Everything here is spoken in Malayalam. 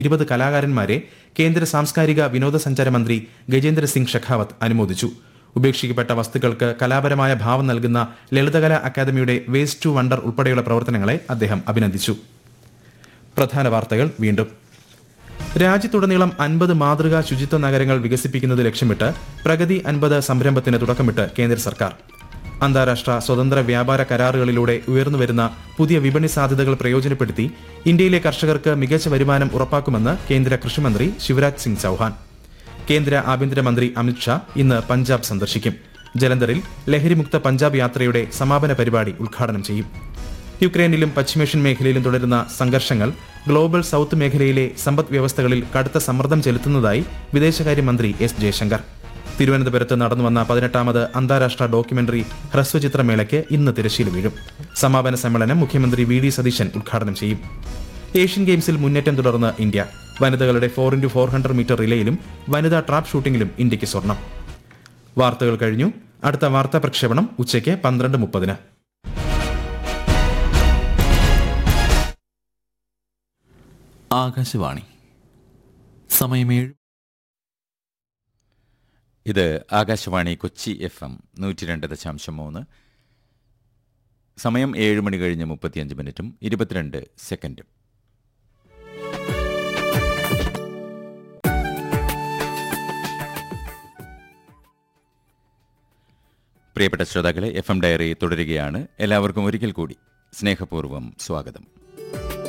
ഇരുപത് കലാകാരന്മാരെ കേന്ദ്ര സാംസ്കാരിക വിനോദസഞ്ചാര മന്ത്രി ഗജേന്ദ്ര സിംഗ് ഷെഖാവത്ത് അനുമോദിച്ചു ഉപേക്ഷിക്കപ്പെട്ട വസ്തുക്കൾക്ക് കലാപരമായ ഭാവം നൽകുന്ന ലളിതകലാ അക്കാദമിയുടെ വേസ്റ്റ് ടു വണ്ടർ ഉൾപ്പെടെയുള്ള പ്രവർത്തനങ്ങളെ അദ്ദേഹം അഭിനന്ദിച്ചു പ്രധാന വാർത്തകൾ വീണ്ടും രാജ്യത്തുടനീളം അൻപത് മാതൃകാ ശുചിത്വ നഗരങ്ങൾ വികസിപ്പിക്കുന്നത് ലക്ഷ്യമിട്ട് പ്രഗതി അൻപത് സംരംഭത്തിന് തുടക്കമിട്ട് കേന്ദ്ര സർക്കാർ അന്താരാഷ്ട്ര സ്വതന്ത്ര വ്യാപാര കരാറുകളിലൂടെ ഉയർന്നുവരുന്ന പുതിയ വിപണി സാധ്യതകൾ പ്രയോജനപ്പെടുത്തി ഇന്ത്യയിലെ കർഷകർക്ക് മികച്ച വരുമാനം ഉറപ്പാക്കുമെന്ന് കേന്ദ്ര കൃഷിമന്ത്രി ശിവരാജ് സിംഗ് ചൌഹാൻ കേന്ദ്ര ആഭ്യന്തരമന്ത്രി അമിത്ഷാ ഇന്ന് പഞ്ചാബ് സന്ദർശിക്കും ജലന്ധറിൽ ലഹരിമുക്ത പഞ്ചാബ് യാത്രയുടെ സമാപന പരിപാടി ഉദ്ഘാടനം ചെയ്യും യുക്രൈനിലും പശ്ചിമേഷ്യൻ മേഖലയിലും തുടരുന്ന സംഘർഷങ്ങൾ ഗ്ലോബൽ സൌത്ത് മേഖലയിലെ സമ്പദ് വ്യവസ്ഥകളിൽ കടുത്ത സമ്മർദ്ദം ചെലുത്തുന്നതായി വിദേശകാര്യമന്ത്രി എസ് ജയശങ്കർ തിരുവനന്തപുരത്ത് നടന്നുവന്ന പതിനെട്ടാമത് അന്താരാഷ്ട്ര ഡോക്യുമെന്ററി ഹ്രസ്വചിത്രമേളയ്ക്ക് ഇന്ന് തിരശ്ശീല വീഴും സമാപന സമ്മേളനം മുഖ്യമന്ത്രി വി ഡി സതീശൻ ഉദ്ഘാടനം ചെയ്യും ഏഷ്യൻ ഗെയിംസിൽ മുന്നേറ്റം തുടർന്ന് ഇന്ത്യ വനിതകളുടെ four into four hundred metre റിലേയിലും വനിതാ ട്രാപ്പ് ഷൂട്ടിംഗിലും ഇന്ത്യയ്ക്ക് സ്വർണം വാർത്തകൾ കഴിഞ്ഞു അടുത്ത വാർത്താ പ്രക്ഷേപണം ഉച്ചയ്ക്ക് പന്ത്രണ്ട് മുപ്പതിന് ആകാശവാണി സമയം ഏഴ് ഇത് ആകാശവാണി കൊച്ചി എഫ് എം നൂറ്റി രണ്ട് ദശാംശം മൂന്ന് സമയം ഏഴ് മണി കഴിഞ്ഞ് മുപ്പത്തിയഞ്ച് മിനിറ്റും ഇരുപത്തിരണ്ട് സെക്കൻഡും പ്രിയപ്പെട്ട ശ്രോതാക്കളെ എഫ് എം ഡയറി തുടരുകയാണ് എല്ലാവർക്കും ഒരിക്കൽ കൂടി സ്നേഹപൂർവ്വം സ്വാഗതം